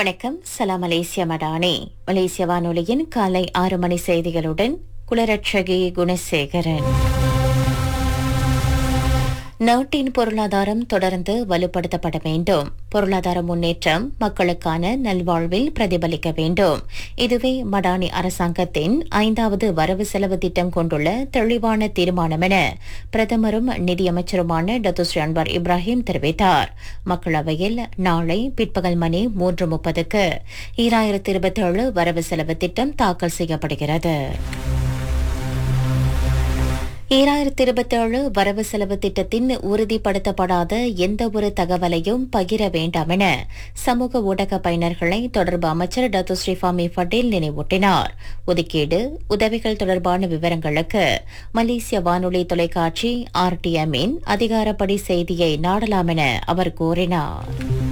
வணக்கம் சலாம் மலேசியா மடானே மலேசிய வானொலியின் காலை ஆறு மணி செய்திகளுடன் குலரட்சகி குணசேகரன் நாட்டின் பொருளாதாரம் தொடர்ந்து வலுப்படுத்தப்பட வேண்டும் பொருளாதார முன்னேற்றம் மக்களுக்கான நல்வாழ்வில் பிரதிபலிக்க வேண்டும் இதுவே மடானி அரசாங்கத்தின் ஐந்தாவது வரவு செலவு திட்டம் கொண்டுள்ள தெளிவான தீர்மானம் என பிரதமரும் நிதியமைச்சருமான டத்துஸ்ரீ அன்வார் இப்ராஹிம் தெரிவித்தார் மக்களவையில் நாளை பிற்பகல் மணி மூன்று முப்பதுக்கு ஈராயிரத்தி இருபத்தேழு வரவு செலவு திட்டம் தாக்கல் செய்யப்படுகிறது ஈராயிரத்தி இருபத்தேழு வரவு செலவு திட்டத்தின் உறுதிப்படுத்தப்படாத எந்த ஒரு தகவலையும் பகிர வேண்டாம் என சமூக ஊடக பயனர்களை தொடர்பு அமைச்சர் டத்து ஸ்ரீஃபாமி பட்டேல் நினைவூட்டினார் ஒதுக்கீடு உதவிகள் தொடர்பான விவரங்களுக்கு மலேசிய வானொலி தொலைக்காட்சி ஆர்டிஎம்மின் அதிகாரப்படி செய்தியை நாடலாம் என அவர் கூறினார்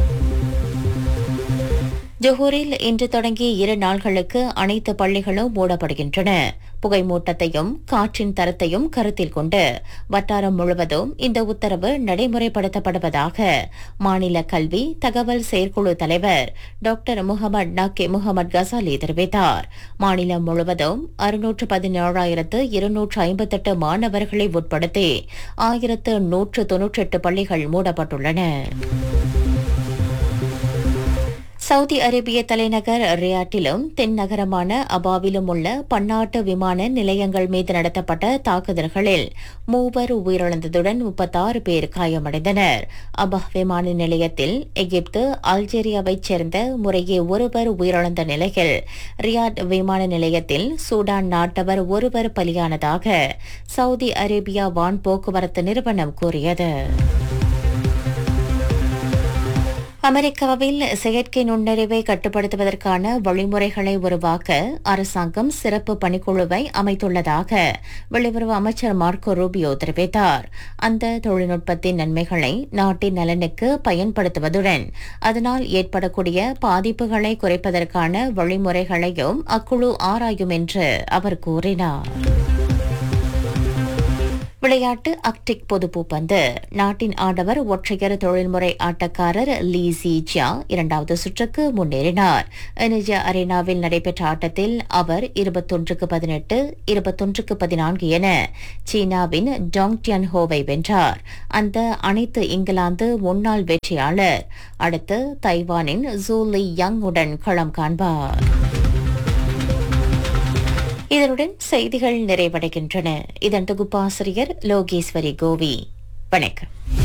ஜொஹூரில் இன்று தொடங்கி இரு நாள்களுக்கு அனைத்து பள்ளிகளும் மூடப்படுகின்றன புகைமூட்டத்தையும் காற்றின் தரத்தையும் கருத்தில் கொண்டு வட்டாரம் முழுவதும் இந்த உத்தரவு நடைமுறைப்படுத்தப்படுவதாக மாநில கல்வி தகவல் செயற்குழு தலைவர் டாக்டர் முகமது நக்கே முகமது கசாலி தெரிவித்தார் மாநிலம் முழுவதும் அறுநூற்று பதினேழாயிரத்து இருநூற்று ஐம்பத்தெட்டு மாணவர்களை உட்படுத்தி ஆயிரத்து நூற்று தொன்னூற்றெட்டு பள்ளிகள் மூடப்பட்டுள்ளன சவுதி அரேபிய தலைநகர் ரியாட்டிலும் தென் நகரமான அபாவிலும் உள்ள பன்னாட்டு விமான நிலையங்கள் மீது நடத்தப்பட்ட தாக்குதல்களில் மூவர் உயிரிழந்ததுடன் முப்பத்தாறு பேர் காயமடைந்தனர் அபா விமான நிலையத்தில் எகிப்து அல்ஜீரியாவைச் சேர்ந்த முறையே ஒருவர் உயிரிழந்த நிலையில் ரியாட் விமான நிலையத்தில் சூடான் நாட்டவர் ஒருவர் பலியானதாக சவுதி அரேபியா வான் போக்குவரத்து நிறுவனம் கூறியது அமெரிக்காவில் செயற்கை நுண்ணறிவை கட்டுப்படுத்துவதற்கான வழிமுறைகளை உருவாக்க அரசாங்கம் சிறப்பு பணிக்குழுவை அமைத்துள்ளதாக வெளியுறவு அமைச்சர் மார்க்கோ ரூபியோ தெரிவித்தார் அந்த தொழில்நுட்பத்தின் நன்மைகளை நாட்டின் நலனுக்கு பயன்படுத்துவதுடன் அதனால் ஏற்படக்கூடிய பாதிப்புகளை குறைப்பதற்கான வழிமுறைகளையும் அக்குழு ஆராயும் என்று அவர் கூறினார் விளையாட்டு அக்டிக் பொதுப்பூப்பந்து நாட்டின் ஆடவர் ஒற்றையர் தொழில்முறை ஆட்டக்காரர் லீ ஜியா இரண்டாவது சுற்றுக்கு முன்னேறினார் நிஜ அரேனாவில் நடைபெற்ற ஆட்டத்தில் அவர் இருபத்தொன்றுக்கு பதினெட்டு இருபத்தொன்றுக்கு பதினான்கு என சீனாவின் டாங் டியன் ஹோவை வென்றார் அந்த அனைத்து இங்கிலாந்து முன்னாள் வெற்றியாளர் அடுத்து தைவானின் ஜூலி யங் உடன் களம் காண்பார் இதனுடன் செய்திகள் நிறைவடைகின்றன இதன் தொகுப்பாசிரியர் லோகேஸ்வரி கோவி வணக்கம்